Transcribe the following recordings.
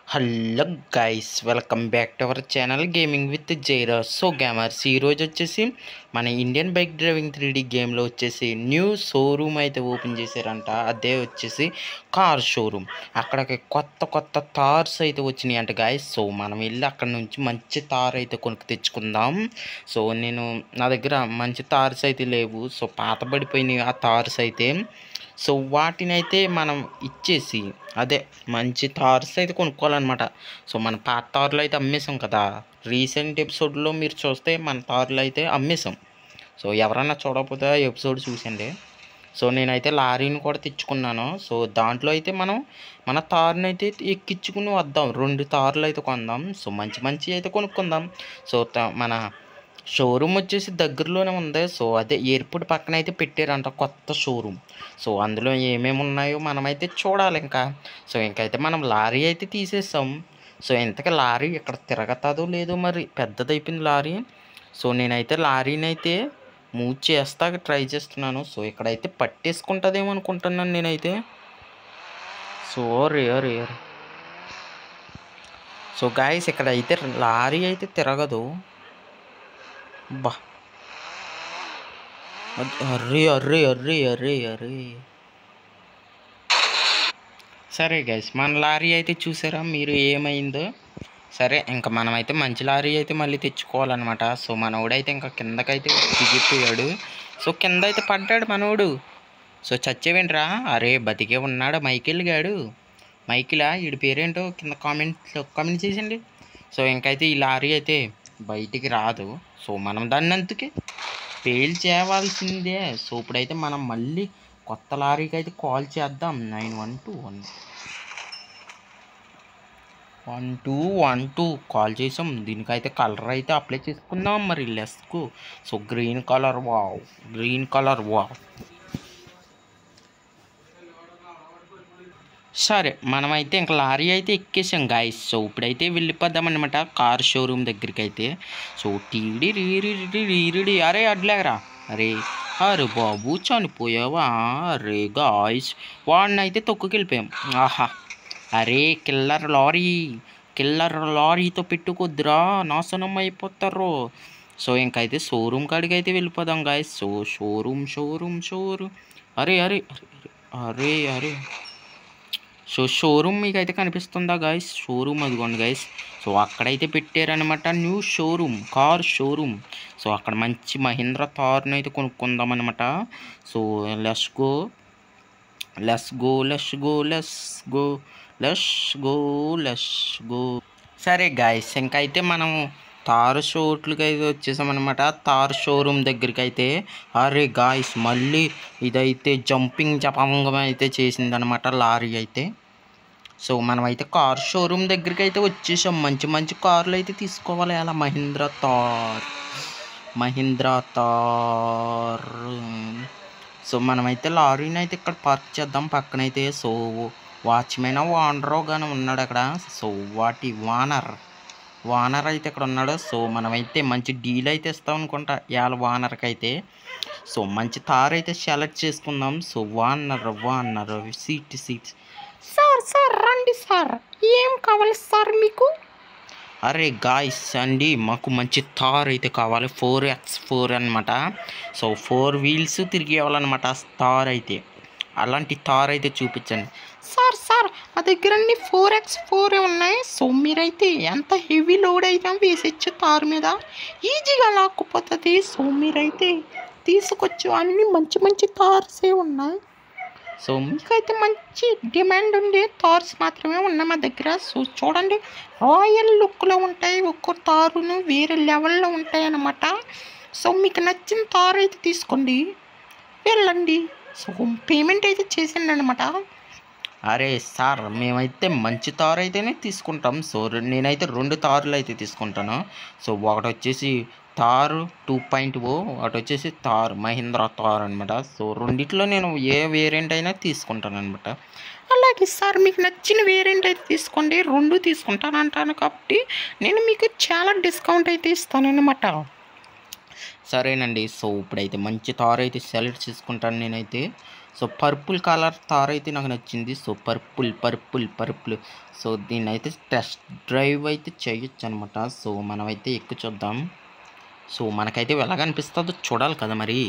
hello guys welcome back to our channel gaming with Zaira so gamers ఈరోజు వచ్చేసి మన Indian bike driving three D గేమ్లో వచ్చేసి new showroom అయితే ఓపెన్ చేశారంట అదే వచ్చేసి కార్ షోరూమ్ అక్కడికి కొత్త కొత్త తార్స్ అయితే వచ్చినాయి అంట గాయస్ సో మనం వెళ్ళి అక్కడ నుంచి మంచి తార్ అయితే కొనుక్కు తెచ్చుకుందాం సో నేను నా దగ్గర మంచి తార్స్ అయితే లేవు సో పాతబడిపోయినాయి ఆ తార్స్ అయితే సో వాటిని అయితే మనం ఇచ్చేసి అదే మంచి తార్స్ అయితే కొనుక్కోవాలన్నమాట సో మన పాత తార్లు అయితే అమ్మేసాం కదా రీసెంట్ ఎపిసోడ్లో మీరు చూస్తే మన తార్లు అయితే అమ్మేసాం సో ఎవరన్నా చూడకపోతే ఎపిసోడ్ చూసండి సో నేనైతే లారీని కూడా తెచ్చుకున్నాను సో దాంట్లో అయితే మనం మన తారుని అయితే ఎక్కించుకుని వద్దాం రెండు తార్లు అయితే కొందాం సో మంచి మంచి అయితే కొనుక్కుందాం సో త- మన షోరూమ్ వచ్చేసి దగ్గరలోనే ఉంది సో అదే ఎయిర్పోర్ట్ పక్కన అయితే పెట్టారంట కొత్త షోరూమ్ సో అందులో ఏమేమి ఉన్నాయో మనమైతే చూడాలి ఇంకా సో ఇంకైతే మనం లారీ అయితే తీసేసాం సో ఇంతకీ లారీ ఇక్కడ తిరగతాదో లేదో మరి పెద్దదైపోయింది లారీ సో నేనైతే లారీని అయితే మూవ్ చేస్తా ట్రై చేస్తున్నాను సో ఇక్కడైతే పట్టేసుకుంటుందేమో అనుకుంటున్నాను నేనైతే so rare rare so guys ఇక్కడ అయితే లారీ అయితే తిరగదు బా అద్- అర్రే అర్రే అర్రే అర్రే అర్రే సరే గైస్ మన లారీ అయితే చూసారా మీరు ఏమైందో సరే ఇంకా మనమైతే మంచి లారీ అయితే మళ్ళీ తెచ్చుకోవాలన్నమాట సో మనోడైతే ఇంకా కిందకైతే దిగిపోయాడు సో కింద అయితే పడ్డాడు మనోడు సో చచ్చేవేంట్రా అరే బతికే ఉన్నాడు మైకిల్ గాడు మైకిలా వీడి పేరేంటో కింద కామెంట్లో కామెంట్ చేసిండి సో ఇంకైతే ఈ లారీ అయితే బయటికి రాదు సో మనం దాన్ని అందుకే పేల్ చేయవలసిందే సో ఇప్పుడైతే మనం మళ్ళీ కొత్త లారీకి అయితే కాల్ చేద్దాం nine one two one one two one two call చేసాం దీనికైతే కలర్ అయితే అప్లై చేసుకుందాం మరి లెస్కు so green colour wow green colour wow సరే మనమైతే ఇంక లారీ అయితే ఎక్కేసాం గాయస్ సో ఇప్పుడైతే వెళ్ళిపోదామన్నమాట కార్ షోరూమ్ దగ్గరికి అయితే సో టీడి రీరి రీరిడి అరే అడ్లేరా అరే అరే బాబు చనిపోయావా అరే గాయస్ వాడిని అయితే తొక్కుకెళ్ళిపోయాం ఆహా అరే కిల్లర్ లారీ కిల్లర్ లారీతో పెట్టుకొద్దురా నాశనం అయిపోతారు సో ఇంకైతే షోరూమ్ కాడికి అయితే వెళ్ళిపోదాం guys so showroom showroom showroom అరే అరే అరే అరే అరే సో షోరూమ్ మీకు అయితే కనిపిస్తుందా గైస్ షోరూమ్ అదిగోండి గైస్ సో అక్కడైతే పెట్టారనమాట new showroom car showroom so అక్కడ మంచి మహీంద్ర థార్ని అయితే కొనుక్కుందాం అనమాట so let's go let's go let's go let's go let's go let's go సరే గాయస్ ఇంకైతే మనం తారు షోట్లకి అయితే వచ్చేసామన్నమాట తారు షోరూమ్ దగ్గరికి అయితే అరే గాయస్ మళ్ళీ ఇదైతే జంపింగ్ జపంగం అయితే చేసిందనమాట లారీ అయితే సో మనమైతే కార్ షోరూమ్ దగ్గరికి అయితే వచ్చేసాం మంచి మంచి కార్లు అయితే తీసుకోవాలి అలా మహీంద్ర తార్ మహీంద్ర తార్ సో మనమైతే లారీని అయితే ఇక్కడ పార్క్ చేద్దాం పక్కనైతే సో వాచ్మెన్ వానరో కానీ ఉన్నాడు అక్కడ సో వాటి వానర్ వానర్ అయితే ఇక్కడ ఉన్నాడు సో మనమైతే మంచి డీల్ అయితే ఇస్తాం అనుకుంటా ఇవాళ వానర్కి అయితే సో మంచి తార్ అయితే సెలెక్ట్ చేసుకుందాం so owner owner seat seat sir sir రండి సార్ ఏం కావాలి సార్ మీకు అరే గాయస్ అండి మాకు మంచి తార్ అయితే కావాలి ఫోర్ ఎక్స్ ఫోర్ అనమాట సో ఫోర్ వీల్స్ తిరిగి ఇవ్వాలన్నమాట తార్ అయితే అలాంటి తార్ అయితే చూపించండి సార్ సార్ మా దగ్గర అన్ని ఫోర్ ఎక్స్ ఫోర్ ఉన్నాయి సో మీరైతే ఎంత హెవీ లోడ్ అయితే వేసేచ్చు తారు మీద ఈజీగా లాక్కుపోతుంది సో మీరైతే తీసుకొచ్చు అన్ని మంచి మంచి తార్సే ఉన్నాయి సో మీకైతే మంచి డిమాండ్ ఉండే తార్స్ మాత్రమే ఉన్నాయి మా దగ్గర సో చూడండి రాయల్ లుక్లో ఉంటాయి ఒక్కో తారును వేరే లెవెల్లో ఉంటాయి అన్నమాట సో మీకు నచ్చిన తారు అయితే తీసుకోండి వెళ్ళండి సో పేమెంట్ అయితే చేసిండి అనమాట అరే సార్ మేమైతే మంచి తారు అయితేనే తీసుకుంటాం సో రె- నేనైతే రెండు తారులు అయితే తీసుకుంటాను సో ఒకటి వచ్చేసి తారు టూ పాయింట్ ఓ ఒకటి వచ్చేసి తార్ మహీంద్రా తార్ అనమాట సో రెండిట్లో నేను ఏ వేరియంట్ అయినా తీసుకుంటాను అనమాట అలాగే సార్ మీకు నచ్చిన వేరియంట్ అయితే తీసుకోండి రెండు తీసుకుంటాను అంటాను కాబట్టి నేను మీకు చాలా డిస్కౌంట్ అయితే ఇస్తానన్నమాట సరేనండి సో ఇప్పుడైతే మంచి తార్ అయితే సెలెక్ట్ చేసుకుంటాను నేనైతే సో పర్పుల్ కలర్ తార్ అయితే నాకు నచ్చింది so purple purple purple so దీన్ని అయితే టెస్ట్ డ్రైవ్ అయితే చేయొచ్చు అనమాట సో మనమైతే ఎక్కువ చూద్దాం సో మనకైతే ఎలాగ అనిపిస్తుందో చూడాలి కదా మరి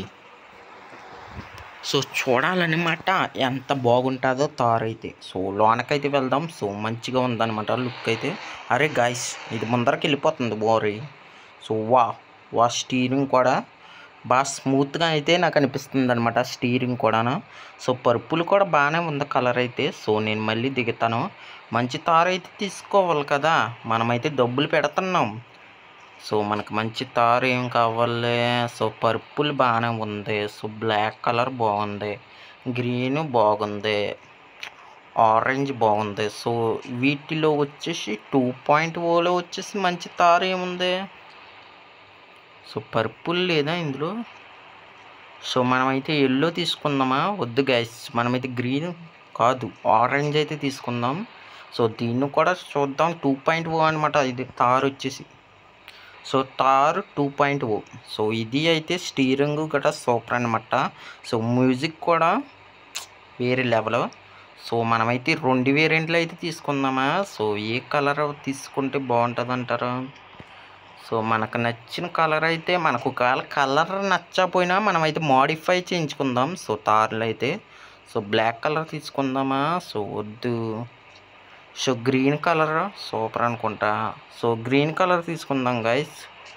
సో చూడాలన్నమాట ఎంత బాగుంటుందో తార్ అయితే సో లోనకైతే వెళ్దాం సో మంచిగా ఉందన్నమాట లుక్ అయితే అరే గాయస్ ఇది ముందరకి వెళ్ళిపోతుంది బోరీ సో వా వా స్టీరింగ్ కూడా బాగా స్మూత్గా అయితే నాకు అనిపిస్తుంది అనమాట స్టీరింగ్ కూడా సో పర్పుల్ కూడా బాగానే ఉంది కలర్ అయితే సో నేను మళ్ళీ దిగుతాను మంచి తార్ అయితే తీసుకోవాలి కదా మనమైతే డబ్బులు పెడుతున్నాం సో మనకు మంచి తార్ ఏం కావాలి సో పర్పుల్ బాగానే ఉంది సో బ్లాక్ కలర్ బాగుంది గ్రీన్ బాగుంది ఆరెంజ్ బాగుంది సో వీటిలో వచ్చేసి టూ పాయింట్ ఓలో వచ్చేసి మంచి తార్ ఏముంది సో పర్పుల్ లేదా ఇందులో సో మనమైతే ఎల్లో తీసుకుందామా వద్దు గైస్ మనమైతే గ్రీన్ కాదు ఆరెంజ్ అయితే తీసుకుందాం సో దీన్ని కూడా చూద్దాం టూ పాయింట్ ఓ అనమాట ఇది తార్ వచ్చేసి so Thar two point O so ఇది అయితే స్టీరింగ్ గట్రా సూపర్ అనమాట సో మ్యూజిక్ కూడా వేరే లెవెల్ సో మనమైతే రెండు వేరియంట్లు అయితే తీసుకుందామా సో ఏ కలర్ తీసుకుంటే బాగుంటుంది అంటారా సో మనకు నచ్చిన కలర్ అయితే మనకు ఒకవేళ కలర్ నచ్చకపోయినా మనం అయితే మాడిఫై చేయించుకుందాం సో తార్లు అయితే సో బ్లాక్ కలర్ తీసుకుందామా సో వద్దు సో గ్రీన్ కలర్ సూపర్ అనుకుంటా సో గ్రీన్ కలర్ తీసుకుందాం గైస్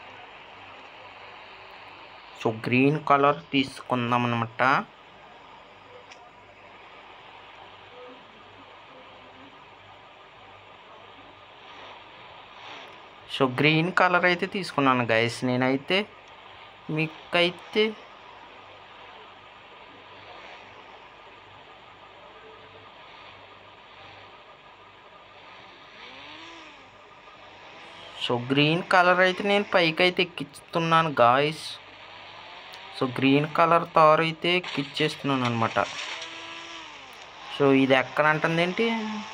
సో గ్రీన్ కలర్ తీసుకుందాం అనమాట సో గ్రీన్ కలర్ అయితే తీసుకున్నాను గైస్ నేనైతే మీకైతే సో గ్రీన్ కలర్ అయితే నేను పైకి అయితే ఎక్కిస్తున్నాను గాయస్ సో గ్రీన్ కలర్ తారు అయితే ఎక్కిచ్చేస్తున్నాను అనమాట సో ఇది ఎక్కనంటుంది ఏంటి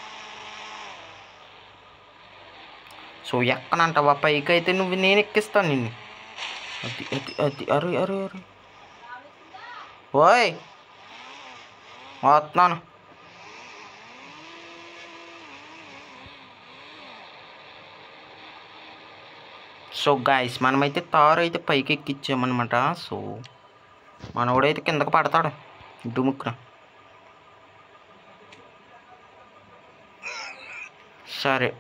సో ఎక్కనంటావా పైకి అయితే నువ్వు నేను ఎక్కిస్తాను నిన్ను అది అది అది అరే అరే అరే ఓయ్ వస్తున్నాను సో గాయస్ మనమైతే తారు అయితే పైకి ఎక్కిచ్చామన్నమాట సో మనోడైతే కిందకి పడతాడు డుముక్కున సరే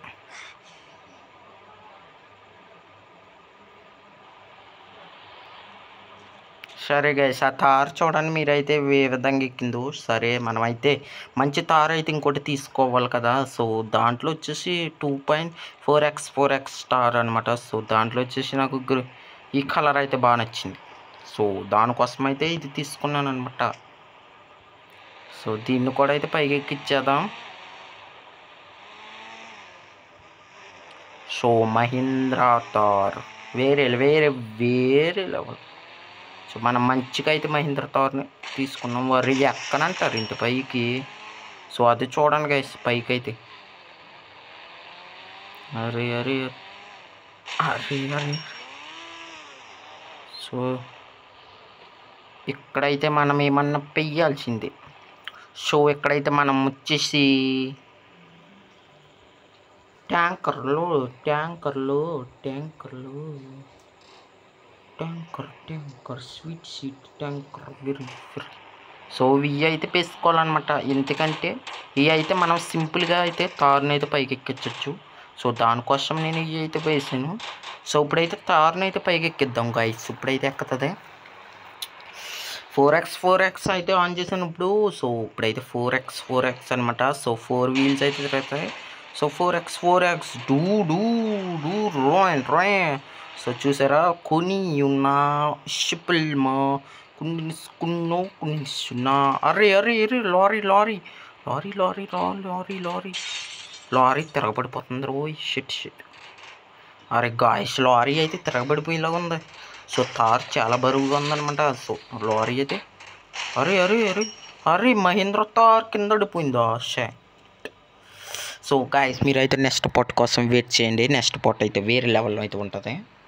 సరే గైస్ ఆ తార్ చూడండి మీరైతే ఏ విధంగా ఎక్కిందో సరే మనమైతే మంచి తార్ అయితే ఇంకోటి తీసుకోవాలి కదా సో దాంట్లో వచ్చేసి two point four X four x star అనమాట సో దాంట్లో వచ్చేసి నాకు గ్ర- ఈ కలర్ అయితే బాగా నచ్చింది సో దానికోసం అయితే ఇది తీసుకున్నాను అనమాట సో దీన్ని కూడా అయితే పైకి ఎక్కిచ్చేద్దాం సో మహీంద్రా తార్ వేరే వేరే వేరే లెవెల్ సో మనం మంచిగా అయితే మహీంద్ర తార్ని తీసుకున్నాం వారు ఎక్కనంటారు ఇంటి పైకి సో అది చూడండి గైస్ పైకి అయితే అరే అరే అరే అరే సో ఇక్కడైతే మనం ఏమన్నా పెయ్యాల్సిందే సో ఇక్కడైతే మనం వచ్చేసి ట్యాంకర్లు ట్యాంకర్లు ట్యాంకర్లు tanker tanker sweet sweet tanker very very so ఇవి అయితే పేసుకోవాలన్నమాట ఎందుకంటే ఇవి అయితే మనం సింపుల్గా అయితే తారుని అయితే పైకి ఎక్కించవచ్చు సో దానికోసం నేను ఇవి అయితే వేసాను సో ఇప్పుడైతే తారుని అయితే పైకి ఎక్కిద్దాం గైస్ ఇప్పుడైతే ఎక్కుతుంది ఫోర్ ఎక్స్ ఫోర్ ఎక్స్ అయితే ఆన్ చేశాను ఇప్పుడు సో ఇప్పుడైతే ఫోర్ ఎక్స్ ఫోర్ ఎక్స్ అనమాట సో ఫోర్ వీల్స్ అయితే తిరుగుతాయి so four X four x డూ డూ డూ రోయన్ రోయ్ సో చూసారా కొని ఉన్నా షిప్పుల్ మా కొన్ని కున్నో కొన్ని అరే అరే అరే lorry lorry lorry lorry lorry lorry lorry lorry తిరగబడిపోతుంది రోయ్ షిట్ షిట్ అరే గాయస్ లారీ అయితే తిరగబడిపోయేలాగా ఉంది సో తార్ చాలా బరువుగా ఉందన్నమాట సో లారీ అయితే అరే అరే అరే అరే మహేంద్ర తార్ కింద పడిపోయిందా షే సో గాయస్ మీరు అయితే నెక్స్ట్ పార్ట్ కోసం వెయిట్ చేయండి నెక్స్ట్ పార్ట్ అయితే వేరే లెవెల్లో అయితే ఉంటుంది